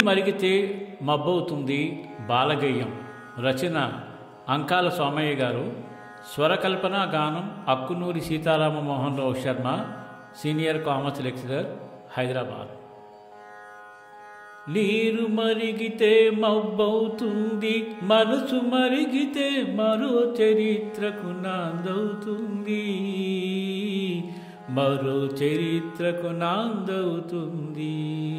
మరిగితే మబ్బవుతుంది బాలగేయం రచన అంకాల సోమయ్య గారు స్వరకల్పన గానం Akkunuri Sitarama Mohan Rao Sharma senior commerce lecturer Hyderabad నీరు మరిగితే మబ్బవుతుంది మనసు మరిగితే మరో చరిత్రకు నాందవుతుంది మరో చరిత్రకు నాందవుతుంది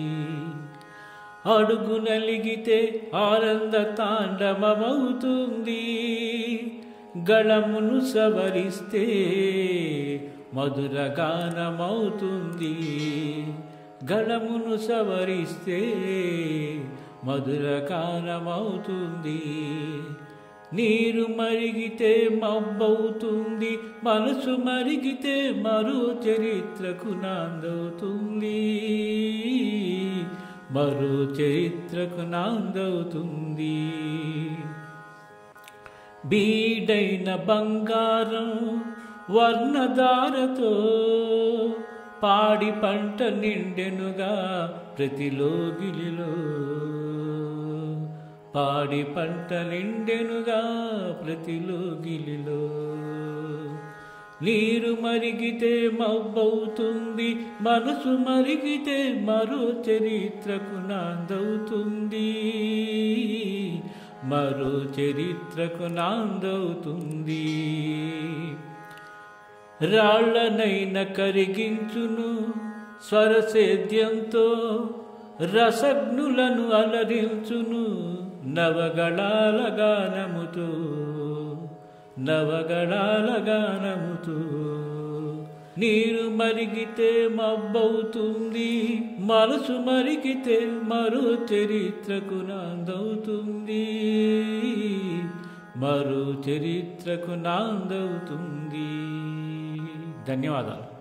అడుగు నలిగితే ఆనంద తాండవమవుతుంది గళమును సవరిస్తే మధుర గానమవుతుంది గళమును సవరిస్తే మధుర గానమవుతుంది నీరు మరిగితే మబ్బవుతుంది మనసు మరిగితే మరో చరిత్రకు నాందవుతుంది మరో చరిత్రకు నాందవుతుంది బీడైన బంగారం వర్ణధారతో పాడి పంట నిండెనుగా ప్రతిలోగిలిలో పాడి పంట నిండెనుగా ప్రతిలోగిలిలో నీరు మరిగితే మబ్బవుతుంది మనసు మరిగితే మరో చరిత్రకు నాందవుతుంది మరో చరిత్రకు నాందవుతుంది రాళ్లనైన కరిగించును స్వరసేద్యంతో రసగ్నులను అలరించును నవగళాల గానముతో నవగళాల గానముతో నీరు మరిగితే మబ్బవుతుంది మనసు మరిగితే మరో చరిత్రకు నాందవుతుంది మరో చరిత్రకు నాందవుతుంది ధన్యవాదాలు